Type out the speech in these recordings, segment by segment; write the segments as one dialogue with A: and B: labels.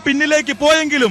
A: പിന്നിലേക്ക് പോയെങ്കിലും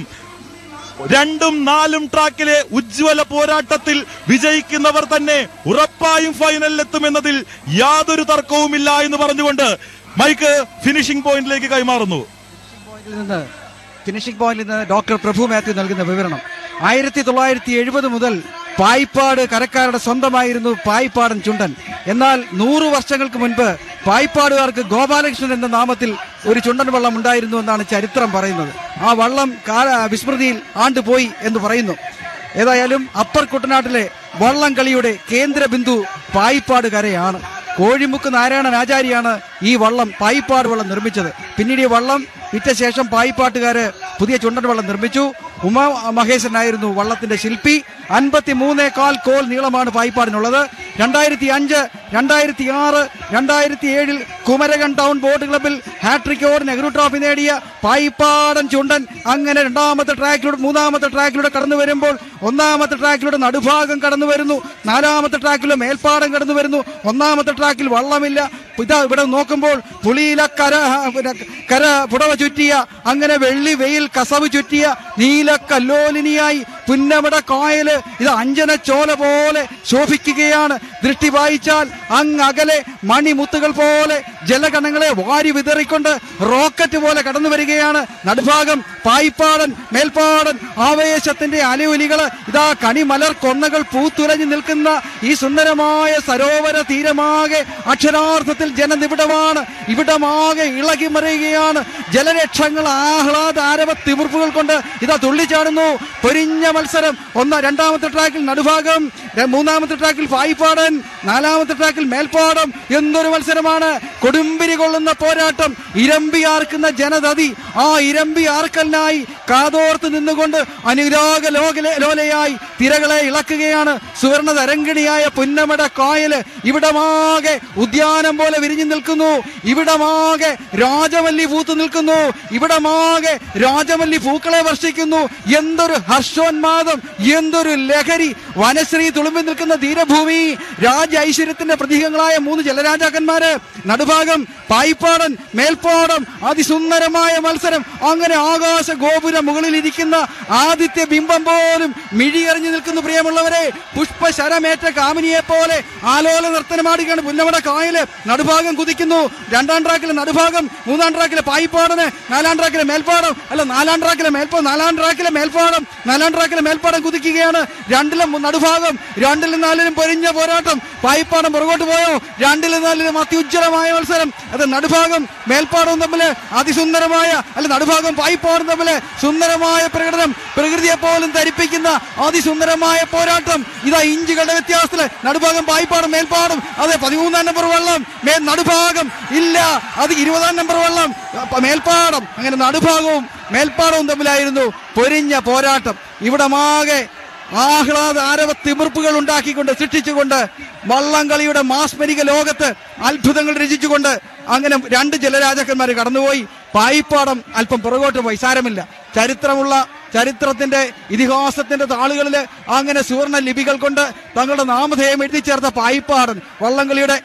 A: രണ്ടും നാലും ട്രാക്കിലെ ഉജ്ജ്വല പോരാട്ടത്തിൽ വിജയിക്കുന്നവർ തന്നെ ഉറപ്പായും ഫൈനലിലെത്തുമെന്നതിൽ യാതൊരു തർക്കവുമില്ല എന്ന് പറഞ്ഞുകൊണ്ട് മൈക്ക് ഫിനിഷിംഗ് പോയിന്റിലേക്ക് കൈമാറുന്നു
B: പോയിന്റിൽ നിന്ന് ഫിനിഷിംഗ് പോയിന്റിൽ നിന്ന് ഡോക്ടർ പ്രഭു മാത്യു നൽകുന്ന വിവരണം ആയിരത്തി തൊള്ളായിരത്തി എഴുപത് മുതൽ പായിപ്പാട് കരക്കാരുടെ സ്വന്തമായിരുന്നു പായിപ്പാടൻ ചുണ്ടൻ എന്നാൽ നൂറു വർഷങ്ങൾക്ക് മുൻപ് പായിപ്പാടുകാർക്ക് ഗോപാലകൃഷ്ണൻ എന്ന നാമത്തിൽ ഒരു ചുണ്ടൻ വള്ളം ഉണ്ടായിരുന്നു എന്നാണ് ചരിത്രം പറയുന്നത് ആ വള്ളം കാല വിസ്മൃതിയിൽ ആണ്ടുപോയി എന്ന് പറയുന്നു ഏതായാലും അപ്പർ കുട്ടനാട്ടിലെ വള്ളം കളിയുടെ കേന്ദ്ര ബിന്ദു പായിപ്പാട് കരയാണ് കോഴിമുക്ക് നാരായണൻ ആചാര്യാണ് ഈ വള്ളം പായിപ്പാട് വള്ളം നിർമ്മിച്ചത് പിന്നീട് ഈ വള്ളം വിറ്റ ശേഷം പായിപ്പാട്ടുകാര് പുതിയ ചുണ്ടൻ വള്ളം നിർമ്മിച്ചു ഉമാ മഹേശനായിരുന്നു വള്ളത്തിന്റെ ശില്പി അൻപത്തി മൂന്നേകാൽ കോൽ നീളമാണ് പായിപ്പാടിനുള്ളത് രണ്ടായിരത്തി അഞ്ച് രണ്ടായിരത്തി ആറ് രണ്ടായിരത്തി ഏഴിൽ കുമരകം ടൗൺ ബോട്ട് ക്ലബിൽ ഹാട്രിക്കോട് നെഹ്റു ട്രോഫി നേടിയ പായിപ്പാടൻ ചുണ്ടൻ അങ്ങനെ രണ്ടാമത്തെ ട്രാക്കിലൂടെ മൂന്നാമത്തെ ട്രാക്കിലൂടെ കടന്നു വരുമ്പോൾ ഒന്നാമത്തെ ട്രാക്കിലൂടെ നടുഭാഗം കടന്നു വരുന്നു നാലാമത്തെ ട്രാക്കിലൂടെ മേൽപ്പാടം കടന്നു വരുന്നു ഒന്നാമത്തെ ട്രാക്കിൽ വള്ളമില്ല ഇതാ ഇവിടെ നോക്കുമ്പോൾ പുളിയില കര പിന്നെ കര പുടവ ചുറ്റിയ അങ്ങനെ വെള്ളി വെയിൽ കസവ് ചുറ്റിയ നീല കല്ലോലിനിയായി പുന്നമട കായല് ഇത് അഞ്ജന ചോല പോലെ ശോഭിക്കുകയാണ് ദൃഷ്ടി വായിച്ചാൽ അങ്ങ് അകലെ മണിമുത്തുകൾ പോലെ ജലകണങ്ങളെ വാരി വിതറിക്കൊണ്ട് റോക്കറ്റ് പോലെ കടന്നു വരികയാണ് നടുഭാഗം പായിപ്പാടൻ മേൽപ്പാടൻ ആവേശത്തിന്റെ അലയൊലികള് ഇതാ കണിമലർ കൊന്നകൾ പൂത്തുലഞ്ഞു നിൽക്കുന്ന ഈ സുന്ദരമായ സരോവര തീരമാകെ അക്ഷരാർത്ഥത്തിൽ ജനനിബിഡമാണ് ഇവിടമാകെ ഇളകി മറിയുകയാണ് ജലരക്ഷങ്ങൾ ആഹ്ലാദ ആരവ തിമിർപ്പുകൾ കൊണ്ട് ഇതാ തുള്ളിച്ചാടുന്നു പൊരിഞ്ഞ മത്സരം ഒന്ന് രണ്ടാമത്തെ ട്രാക്കിൽ നടുഭാഗം ര- മൂന്നാമത്തെ ട്രാക്കിൽ പായിപ്പാടൻ നാലാമത്തെ ട്രാക്കിൽ മേൽപ്പാടം എന്തൊരു മത്സരമാണ് കൊടുമ്പിരി കൊള്ളുന്ന പോരാട്ടം ഇരമ്പി ആർക്കുന്ന ജനതതി ആ ഇരമ്പി ആർക്കലിനായി കാതോർത്ത് നിന്നുകൊണ്ട് അനുരാഗ ലോകലെ ലോലയായി തിരകളെ ഇളക്കുകയാണ് സുവർണ തരങ്കിണിയായ പുന്നമട കായല് ഇവിടമാകെ ഉദ്യാനം പോലെ വിരിഞ്ഞു നിൽക്കുന്നു ഇവിടമാകെ രാജവല്ലി പൂത്തു നിൽക്കുന്നു ഇവിടമാകെ രാജവല്ലി പൂക്കളെ വർഷിക്കുന്നു എന്തൊരു ഹർഷോന്മാദം എന്തൊരു ലഹരി വനശ്രീ തുളുമ്പി നിൽക്കുന്ന ധീരഭൂമി രാജ ഐശ്വര്യത്തിന്റെ പ്രതീകങ്ങളായ മൂന്ന് ജലരാജാക്കന്മാര് നടുഭാഗം പായിപ്പാടൻ മേൽപ്പാടം അതിസുന്ദരമായ മത്സരം അങ്ങനെ ആകാശ ഗോപുര മുകളിൽ ഇരിക്കുന്ന ആദിത്യ ബിംബം പോലും മിഴിയറിഞ്ഞു നിൽക്കുന്നു പ്രിയമുള്ളവരെ പുഷ്പശരമേറ്റ കാമിനിയെ പോലെ ആലോല നർത്തനമാടുകയാണ് പുന്നമട കായല് നടുഭാഗം കുതിക്കുന്നു രണ്ടാം ട്രാക്കിലെ നടുഭാഗം മൂന്നാം ട്രാക്കിലെ പായിപ്പാടന് നാലാം ട്രാക്കിലെ മേൽപ്പാടം അല്ല നാലാം ട്രാക്കിലെ മേൽപ്പാടം നാലാം ട്രാക്കിലെ മേൽപ്പാടം നാലാം ട്രാക്കിലെ മേൽപ്പാടം കുതിക്കുകയാണ് രണ്ടിലും നടുഭാഗം രണ്ടിലും നാലിലും പൊരിഞ്ഞ പോരാട്ടം പായിപ്പാടം പുറകോട്ട് പോയോ രണ്ടിലും നാലിലും അത്യുജ്വലമായ മത്സരം അത് നടുഭാഗം മേൽപ്പാടവും തമ്മിൽ അതിസുന്ദരമായ അല്ല നടുഭാഗം പായിപ്പാടും തമ്മിൽ സുന്ദരമായ പ്രകടനം പ്രകൃതിയെ പോലും ധരിപ്പിക്കുന്ന അതിസുന്ദരമായ പോരാട്ടം ഇതാ ഇഞ്ചുകളുടെ വ്യത്യാസത്തില് നടുഭാഗം പായിപ്പാടും മേൽപ്പാടും അതെ പതിമൂന്നാം നമ്പർ വെള്ളം മേൽ നടുഭാഗം ഇല്ല അത് ഇരുപതാം നമ്പർ വെള്ളം അപ്പ മേൽപ്പാടം അങ്ങനെ നടുഭാഗവും മേൽപ്പാടവും തമ്മിലായിരുന്നു പൊരിഞ്ഞ പോരാട്ടം ഇവിടമാകെ ആഹ്ലാദ ആരവ തിമിർപ്പുകൾ ഉണ്ടാക്കിക്കൊണ്ട് സൃഷ്ടിച്ചുകൊണ്ട് വള്ളംകളിയുടെ മാസ്മരിക ലോകത്ത് അത്ഭുതങ്ങൾ രചിച്ചുകൊണ്ട് അങ്ങനെ രണ്ട് ജലരാജാക്കന്മാർ കടന്നുപോയി പായിപ്പാടം അല്പം പുറകോട്ട് പോയി സാരമില്ല ചരിത്രമുള്ള ചരിത്രത്തിന്റെ ഇതിഹാസത്തിന്റെ താളുകളിൽ അങ്ങനെ സുവർണ ലിപികൾ കൊണ്ട് തങ്ങളുടെ നാമധേയം എഴുതി ചേർത്ത പായിപ്പാടൻ വള്ളംകളിയുടെ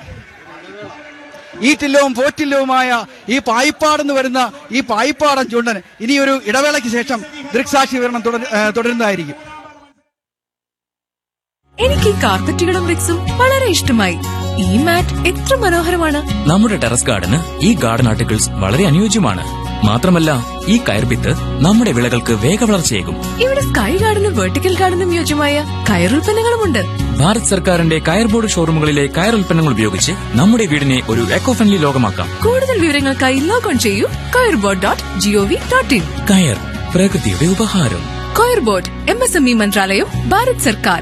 B: ഈറ്റില്ലവും പോറ്റില്ലവുമായ ഈ പായിപ്പാടെന്ന് വരുന്ന ഈ പായിപ്പാടൻ ചുണ്ടന് ഇനിയൊരു ഇടവേളയ്ക്ക് ശേഷം ദൃക്സാക്ഷി വിവരണം തുടര- ഏ, തുടരുന്നതായിരിക്കും
C: എനിക്ക് ഈ കാർപ്പറ്റുകളും റിക്സും വളരെ ഇഷ്ടമായി ഈ മാറ്റ് എത്ര മനോഹരമാണ്
D: നമ്മുടെ ടെറസ് ഗാർഡന് ഈ ഗാർഡൻ ആർട്ടിക്കിൾസ് വളരെ അനുയോജ്യമാണ് മാത്രമല്ല ഈ കയർഭിത്ത് നമ്മുടെ വിളകൾക്ക് വേഗവളർച്ചയേകും
C: ഇവിടെ സ്കൈ ഗാർഡനും വെർട്ടിക്കൽ ഗാർഡനും യോജ്യമായ കയറുൽപ്പന്നങ്ങളുമുണ്ട്
D: ഭാരത് സർക്കാരിന്റെ കയർ ബോർഡ് ഷോറൂമുകളിലെ കയർ ഉൽപ്പന്നങ്ങൾ ഉപയോഗിച്ച് നമ്മുടെ വീടിനെ ഒരു എക്കോ ഫ്രണ്ട്ലി ലോകമാക്കാം
C: കൂടുതൽ വിവരങ്ങൾക്കായി ലോഗ് ഓൺ ചെയ്യൂ Coir Board dot G O V dot in
D: കയർ പ്രകൃതിയുടെ ഉപഹാരം
C: Coir Board M S M E മന്ത്രാലയം ഭാരത് സർക്കാർ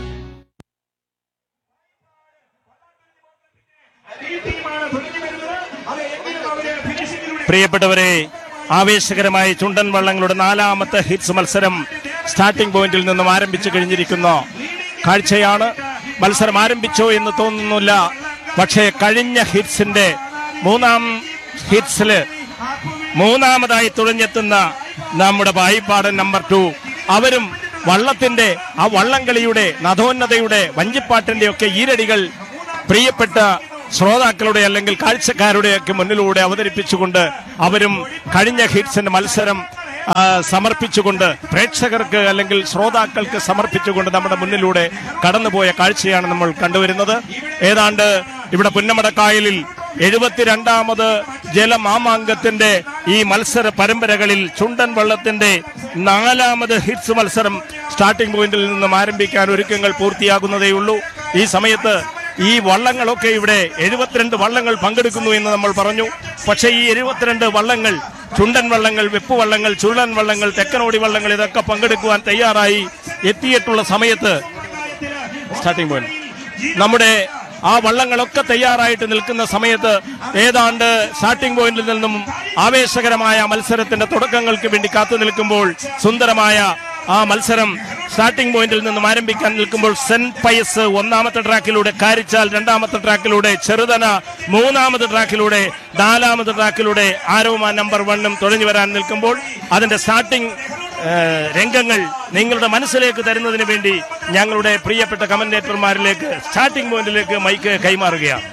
A: പ്രിയപ്പെട്ടവരെ ആവേശകരമായ ചുണ്ടൻ വള്ളങ്ങളുടെ നാലാമത്തെ ഹിറ്റ്സ് മത്സരം സ്റ്റാർട്ടിംഗ് പോയിന്റിൽ നിന്നും ആരംഭിച്ചു കഴിഞ്ഞിരിക്കുന്ന കാഴ്ചയാണ് മത്സരം ആരംഭിച്ചോ എന്ന് തോന്നുന്നില്ല പക്ഷേ കഴിഞ്ഞ ഹിറ്റ്സിന്റെ മൂന്നാം ഹിറ്റ്സില് മൂന്നാമതായി തുഴഞ്ഞെത്തുന്ന നമ്മുടെ പായിപ്പാടൻ നമ്പർ ടു അവരും വള്ളത്തിന്റെ ആ വള്ളംകളിയുടെ നഥോന്നതയുടെ വഞ്ചിപ്പാട്ടിന്റെ ഒക്കെ ഈരടികൾ പ്രിയപ്പെട്ട ശ്രോതാക്കളുടെ അല്ലെങ്കിൽ കാഴ്ചക്കാരുടെ ഒക്കെ മുന്നിലൂടെ അവതരിപ്പിച്ചുകൊണ്ട് അവരും കഴിഞ്ഞ ഹിറ്റ്സിന്റെ മത്സരം ആ, സമർപ്പിച്ചുകൊണ്ട് പ്രേക്ഷകർക്ക് അല്ലെങ്കിൽ ശ്രോതാക്കൾക്ക് സമർപ്പിച്ചുകൊണ്ട് നമ്മുടെ മുന്നിലൂടെ കടന്നുപോയ കാഴ്ചയാണ് നമ്മൾ കണ്ടുവരുന്നത് ഏതാണ്ട് ഇവിടെ പുന്നമടക്കായലിൽ എഴുപത്തിരണ്ടാമത് ജലമാമാങ്കത്തിന്റെ ഈ മത്സര പരമ്പരകളിൽ ചുണ്ടൻ വള്ളത്തിന്റെ നാലാമത് ഹിറ്റ്സ് മത്സരം സ്റ്റാർട്ടിംഗ് പോയിന്റിൽ നിന്നും ആരംഭിക്കാൻ ഒരുക്കങ്ങൾ പൂർത്തിയാകുന്നതേയുള്ളൂ ഈ സമയത്ത് ഈ വള്ളങ്ങളൊക്കെ ഇവിടെ എഴുപത്തിരണ്ട് വള്ളങ്ങൾ പങ്കെടുക്കുന്നു എന്ന് നമ്മൾ പറഞ്ഞു പക്ഷേ ഈ എഴുപത്തിരണ്ട് വള്ളങ്ങൾ ചുണ്ടൻ വള്ളങ്ങൾ വെപ്പ് വള്ളങ്ങൾ ചുള്ളൻ വള്ളങ്ങൾ തെക്കനോടി വള്ളങ്ങൾ ഇതൊക്കെ പങ്കെടുക്കുവാൻ തയ്യാറായി എത്തിയിട്ടുള്ള സമയത്ത് സ്റ്റാർട്ടിംഗ് പോയിന്റ് നമ്മുടെ ആ വള്ളങ്ങളൊക്കെ തയ്യാറായിട്ട് നിൽക്കുന്ന സമയത്ത് ഏതാണ്ട് സ്റ്റാർട്ടിംഗ് പോയിന്റിൽ നിന്നും ആവേശകരമായ മത്സരത്തിന്റെ തുടക്കങ്ങൾക്ക് വേണ്ടി കാത്തു നിൽക്കുമ്പോൾ സുന്ദരമായ ആ മത്സരം സ്റ്റാർട്ടിംഗ് പോയിന്റിൽ നിന്നും ആരംഭിക്കാൻ നിൽക്കുമ്പോൾ സെന്റ് പയസ് ഒന്നാമത്തെ ട്രാക്കിലൂടെ കാരിച്ചാൽ രണ്ടാമത്തെ ട്രാക്കിലൂടെ ചെറുതന മൂന്നാമത്തെ ട്രാക്കിലൂടെ നാലാമത്തെ ട്രാക്കിലൂടെ ആരോമ നമ്പർ വണ്ണും തുഴഞ്ഞു വരാൻ നിൽക്കുമ്പോൾ അതിന്റെ സ്റ്റാർട്ടിംഗ് ഏഹ് രംഗങ്ങൾ നിങ്ങളുടെ മനസ്സിലേക്ക് തരുന്നതിന് വേണ്ടി ഞങ്ങളുടെ പ്രിയപ്പെട്ട കമന്റേറ്റർമാരിലേക്ക് സ്റ്റാർട്ടിംഗ് പോയിന്റിലേക്ക് മൈക്ക് കൈമാറുകയാണ്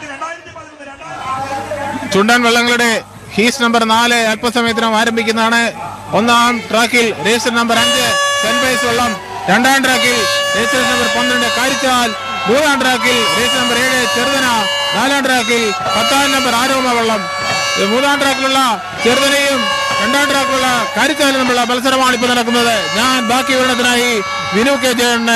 E: ചുണ്ടൻ വള്ളങ്ങളുടെ ഹീസ് നമ്പർ നാല് അല്പസമയത്തിനും ആരംഭിക്കുന്നതാണ് ഒന്നാം ട്രാക്കിൽ രജിസ്റ്റർ നമ്പർ അഞ്ച് സെന്റ് ബൈസ് വള്ളം രണ്ടാം ട്രാക്കിൽ രജിസ്റ്റർ നമ്പർ പന്ത്രണ്ട് കാരിച്ചാൽ മൂന്നാം ട്രാക്കിൽ രജിസ്റ്റർ നമ്പർ ഏഴ് ചെറുതന നാലാം ട്രാക്കിൽ പത്താം നമ്പർ ആരോമ വള്ളം ഇത് മൂന്നാം ട്രാക്കിലുള്ള ചെറുതനയും രണ്ടാം ട്രാക്കിലുള്ള കാരിച്ചാലും തമ്മിലുള്ള മത്സരമാണ് ഇപ്പോൾ നടക്കുന്നത് ഞാൻ ബാക്കി വിവരണത്തിനായി വിനു കെ ജയന്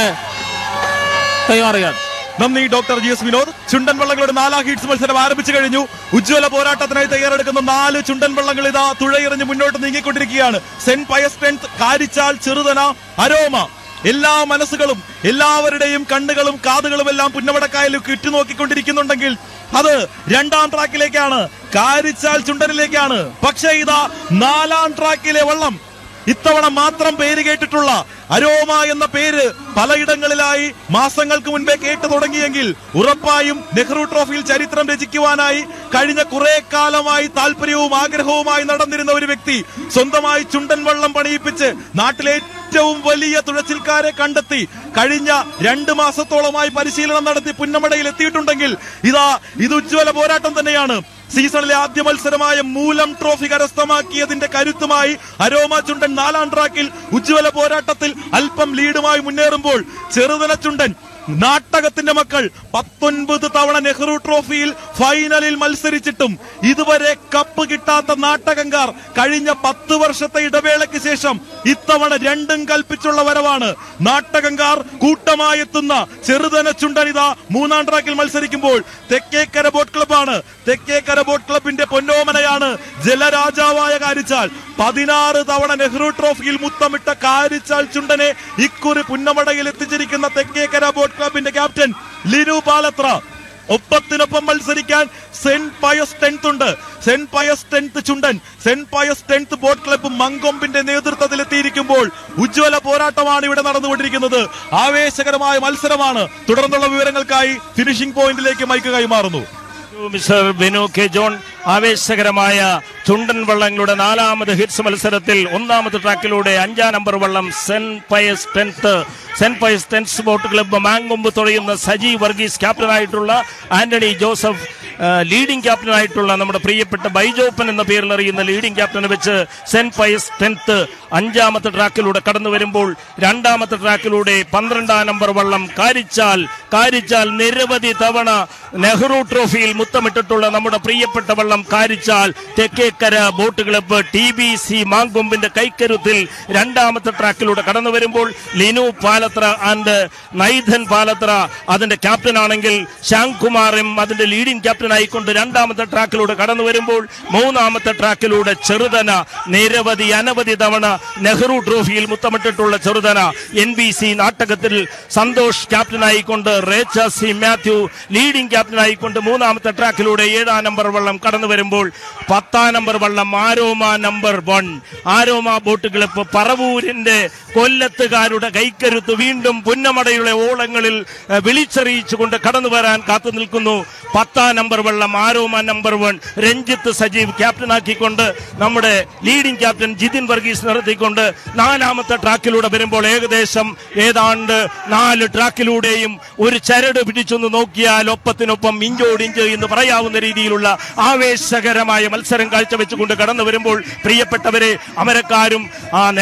E: കൈമാറുകയാണ്
F: നന്ദി ഡോക്ടർ ജി എസ് വിനോദ് ചുണ്ടൻ വള്ളങ്ങളുടെ നാലാം ഹീറ്റ്സ് മത്സരം ആരംഭിച്ചു കഴിഞ്ഞു ഉജ്ജ്വല പോരാട്ടത്തിനായി തയ്യാറെടുക്കുന്ന നാല് ചുണ്ടൻ വള്ളങ്ങൾ ഇതാ തുഴയെറിഞ്ഞ് മുന്നോട്ട് നീങ്ങിക്കൊണ്ടിരിക്കുകയാണ് Saint Pius tenth Karichal Cheruthana Aroma എല്ലാ മനസ്സുകളും എല്ലാവരുടെയും കണ്ണുകളും കാതുകളും എല്ലാം പുന്നമടക്കായലേക്ക് ഉറ്റുനോക്കിക്കൊണ്ടിരിക്കുന്നുണ്ടെങ്കിൽ അത് രണ്ടാം ട്രാക്കിലേക്കാണ് കാരിച്ചാൽ ചുണ്ടനിലേക്കാണ് പക്ഷേ ഇതാ നാലാം ട്രാക്കിലെ വള്ളം ഇത്തവണ മാത്രം പേര് കേട്ടിട്ടുള്ള അരോമ എന്ന പേര് പലയിടങ്ങളിലായി മാസങ്ങൾക്ക് മുൻപേ കേട്ടു തുടങ്ങിയെങ്കിൽ ഉറപ്പായും നെഹ്റു ട്രോഫിയിൽ ചരിത്രം രചിക്കുവാനായി കഴിഞ്ഞ കുറെ കാലമായി താല്പര്യവും ആഗ്രഹവുമായി നടന്നിരുന്ന ഒരു വ്യക്തി സ്വന്തമായി ചുണ്ടൻ വള്ളം പണിയിപ്പിച്ച് നാട്ടിലെ ഏറ്റവും വലിയ തുഴച്ചിൽക്കാരെ കണ്ടെത്തി കഴിഞ്ഞ രണ്ട് മാസത്തോളമായി പരിശീലനം നടത്തി പുന്നമടയിൽ എത്തിയിട്ടുണ്ടെങ്കിൽ ഇതാ ഇത് ഉജ്ജ്വല പോരാട്ടം തന്നെയാണ് സീസണിലെ ആദ്യ മത്സരമായ മൂലം ട്രോഫി കരസ്ഥമാക്കിയതിന്റെ കരുത്തുമായി അരോമ ചുണ്ടൻ നാലാം ട്രാക്കിൽ ഉജ്ജ്വല പോരാട്ടത്തിൽ അല്പം ലീഡുമായി മുന്നേറുമ്പോൾ ചെറുതല ചുണ്ടൻ നാട്ടകത്തിന്റെ മക്കൾ പത്തൊൻപത് തവണ നെഹ്റു ട്രോഫിയിൽ ഫൈനലിൽ മത്സരിച്ചിട്ടും ഇതുവരെ കപ്പ് കിട്ടാത്ത നാട്ടകങ്കാർ കഴിഞ്ഞ പത്ത് വർഷത്തെ ഇടവേളയ്ക്ക് ശേഷം ഇത്തവണ രണ്ടും കൽപ്പിച്ചുള്ള വരവാണ് നാട്ടകങ്കാർ കൂട്ടമായി എത്തുന്ന ചെറുതന ചുണ്ടനിത മൂന്നാം ട്രാക്കിൽ മത്സരിക്കുമ്പോൾ തെക്കേക്കര ബോട്ട് ക്ലബ്ബാണ് തെക്കേക്കര ബോട്ട് ക്ലബിന്റെ പൊന്നോമനയാണ് ജലരാജാവായ കാരിച്ചാൽ പതിനാറ് തവണ നെഹ്റു ട്രോഫിയിൽ മുത്തമിട്ട കാരിച്ചാൽ ചുണ്ടനെ ഇക്കുറി പുന്നമടയിൽ എത്തിച്ചിരിക്കുന്ന തെക്കേക്കര ബോട്ട് ക്ലബിന്റെ ക്യാപ്റ്റൻ ലിനു പാലത്ര ഒപ്പത്തിനൊപ്പം മത്സരിക്കാൻ സെന്റ് പയസ് ടെൻത്ത് ഉണ്ട് സെന്റ് പയസ് ടെൻത്ത് ചുണ്ടൻ Saint Pius tenth boat club മങ്കൊമ്പിന്റെ നേതൃത്വത്തിൽ എത്തിയിരിക്കുമ്പോൾ ഉജ്ജ്വല പോരാട്ടമാണ് ഇവിടെ നടന്നുകൊണ്ടിരിക്കുന്നത് ആവേശകരമായ മത്സരമാണ് തുടർന്നുള്ള വിവരങ്ങൾക്കായി ഫിനിഷിംഗ് പോയിന്റിലേക്ക് മൈക്ക് കൈമാറുന്നു
A: മിസ്റ്റർ ബിനു കെ ജോൺ ആവേശകരമായ ചുണ്ടൻ വള്ളങ്ങളുടെ നാലാമത് ഹിറ്റ്സ് മത്സരത്തിൽ ഒന്നാമത്തെ ട്രാക്കിലൂടെ അഞ്ചാം നമ്പർ വള്ളം Saint Pius tenth Saint Pius tenth boat club Mankombu തുഴയുന്ന സജി വർഗീസ് ക്യാപ്റ്റനായിട്ടുള്ള ആന്റണി ജോസഫ് ആ, ലീഡിംഗ് ക്യാപ്റ്റനായിട്ടുള്ള നമ്മുടെ പ്രിയപ്പെട്ട ബൈജോപ്പൻ എന്ന പേരിൽ അറിയുന്ന ലീഡിംഗ് ക്യാപ്റ്റനെ വെച്ച് സെന്റ് പയസ് ടെൻത്ത് അഞ്ചാമത്തെ ട്രാക്കിലൂടെ കടന്നു വരുമ്പോൾ രണ്ടാമത്തെ ട്രാക്കിലൂടെ പന്ത്രണ്ടാം നമ്പർ വള്ളം കാരിച്ചാൽ കാരിച്ചാൽ നിരവധി തവണ നെഹ്റു ട്രോഫിയിൽ മുത്തമിട്ടിട്ടുള്ള നമ്മുടെ പ്രിയപ്പെട്ട വള്ളം Karichal Thekkekara boat club T B C മാങ്കൊമ്പിന്റെ കൈക്കരുത്തിൽ രണ്ടാമത്തെ ട്രാക്കിലൂടെ കടന്നു വരുമ്പോൾ ലിനു പാലത്ര ആൻഡ് നൈഥൻ പാലത്ര അതിന്റെ ക്യാപ്റ്റൻ ആണെങ്കിൽ ശ്യാംകുമാറും അതിന്റെ ലീഡിംഗ് ക്യാപ്റ്റൻ ആയിക്കൊണ്ട് രണ്ടാമത്തെ ട്രാക്കിലൂടെ കടന്നു വരുമ്പോൾ മൂന്നാമത്തെ ട്രാക്കിലൂടെ ചെറുതന നിരവധി അനവധി തവണ നെഹ്റു ട്രോഫിയിൽ മുത്തമിട്ടിട്ടുള്ള ചെറുതന എൻ ബി സി നാട്ടകത്തിൽ സന്തോഷ് ക്യാപ്റ്റനായിക്കൊണ്ട് റേച്ച സി മാത്യു ലീഡിംഗ് ക്യാപ്റ്റനായിക്കൊണ്ട് മൂന്നാമത്തെ ട്രാക്കിലൂടെ ഏഴാം നമ്പർ വള്ളം കടന്നു വരുമ്പോൾ പത്താം നമ്പർ വള്ളം Aroma number one Aroma boat club പറവൂരിന്റെ കൊല്ലത്തുകാരുടെ കൈക്കരുത്ത് വീണ്ടും പുന്നമടയുടെ ഓളങ്ങളിൽ ഏഹ്, വിളിച്ചറിയിച്ചുകൊണ്ട് കടന്നു വരാൻ കാത്തു നിൽക്കുന്നു പത്താം നമ്പർ നമ്പർ വെള്ളം Aroma number one Ranjith Sajeev ക്യാപ്റ്റനാക്കിക്കൊണ്ട് നമ്മുടെ ലീഡിംഗ് ക്യാപ്റ്റൻ ജിതിൻ വർഗീസ് നിർത്തിക്കൊണ്ട് നാലാമത്തെ ട്രാക്കിലൂടെ വരുമ്പോൾ ഏകദേശം ഏതാണ്ട് നാല് ട്രാക്കിലൂടെയും ഒരു ചരട് പിടിച്ചൊന്ന് നോക്കിയാൽ ഒപ്പത്തിനൊപ്പം ഇഞ്ചോടിഞ്ച് എന്ന് പറയാവുന്ന രീതിയിലുള്ള ആവേശകരമായ മത്സരം കാഴ്ചവെച്ചുകൊണ്ട് കടന്നു വരുമ്പോൾ പ്രിയപ്പെട്ടവരെ അമരക്കാരും ആ